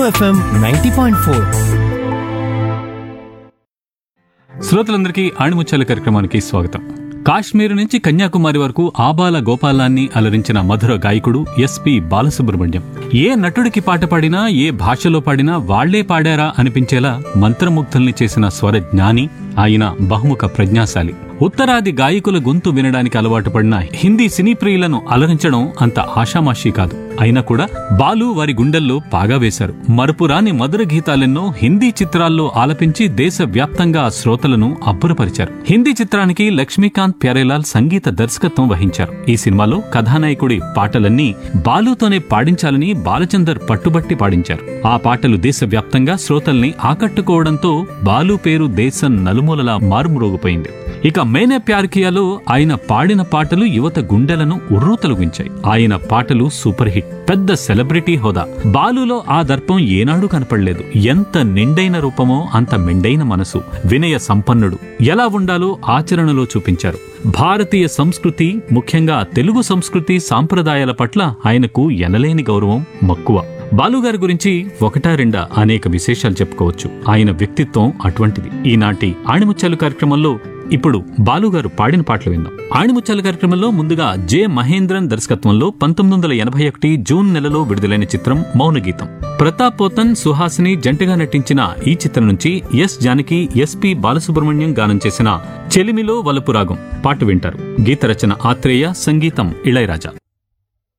FM ninety point four శ్రోతలందరికీ ఆణిముత్యాల కార్యక్రమానికి స్వాగతం కాశ్మీర్ నుంచి కన్యాకుమారి వరకు ఆబాల గోపాలాన్ని అలరించిన మధుర గాయకుడు ఎస్పి బాలసుబ్రహ్మణ్యం ఏ నటుడికి పాట పాడినా ఏ భాషలో పాడినా వాళ్లే పాడారా అనిపించేలా మంత్రముగ్ధుల్ని చేసిన స్వర జ్ఞాని ఆయన బహుముఖ ప్రజ్ఞాశాలి ఉత్తరాది గాయకుల గొంతు వినడానికి అలవాటు పడిన హిందీ సినీ ప్రియులను అలరించడం అంత ఆషామాషీ కాదు అయినా కూడా బాలు వారి గుండెల్లో పాగా వేశారు మరుపురాని మధుర గీతాలెన్నో హిందీ చిత్రాల్లో ఆలపించి దేశవ్యాప్తంగా శ్రోతలను అబ్బురపరిచారు హిందీ చిత్రానికి లక్ష్మీకాంత్ ప్యారేలాల్ సంగీత దర్శకత్వం వహించారు ఈ సినిమాలో కథానాయకుడి పాటలన్నీ బాలుతోనే పాడించాలని బాలచందర్ పట్టుబట్టి పాడించారు ఆ పాటలు దేశవ్యాప్తంగా శ్రోతల్ని ఆకట్టుకోవడంతో బాలు పేరు దేశం నలుమూలలా మారుమ్రోగిపోయింది ఇక మేనే ప్యార్ కియాలో ఆయన పాడిన పాటలు యువత గుండెలను ఉర్రూతలుగించాయి ఆయన పాటలు సూపర్ హిట్ పెద్ద సెలబ్రిటీ హోదా బాలులో ఆ దర్పం ఏనాడు కనపడలేదు ఎంత నిండైన రూపమో అంత మెండైన మనసు వినయ సంపన్నుడు ఎలా ఉండాలో ఆచరణలో చూపించారు భారతీయ సంస్కృతి ముఖ్యంగా తెలుగు సంస్కృతి సాంప్రదాయాల పట్ల ఆయనకు ఎనలేని గౌరవం మక్కువ బాలుగారి గురించి ఒకటా రెండా అనేక విశేషాలు చెప్పుకోవచ్చు ఆయన వ్యక్తిత్వం అటువంటిది ఈనాటి ఆణిముత్యాలు కార్యక్రమంలో ఇప్పుడు బాలుగారు పాడిన పాటలు విందాం ఆణిముత్యాల కార్యక్రమంలో ముందుగా జె మహేంద్రన్ దర్శకత్వంలో పంతొమ్మిది వందల ఎనభై ఒకటి జూన్ నెలలో విడుదలైన చిత్రం మౌనగీతం ప్రతాప్ పోతన్ సుహాసిని జంటగా నటించిన ఈ చిత్రం నుంచి ఎస్ జానకి ఎస్పి బాలసుబ్రహ్మణ్యం గానం చేసిన చెలిమిలో వలపురాగం పాట వింటారు గీత రచన ఆత్రేయ సంగీతం ఇళయరాజా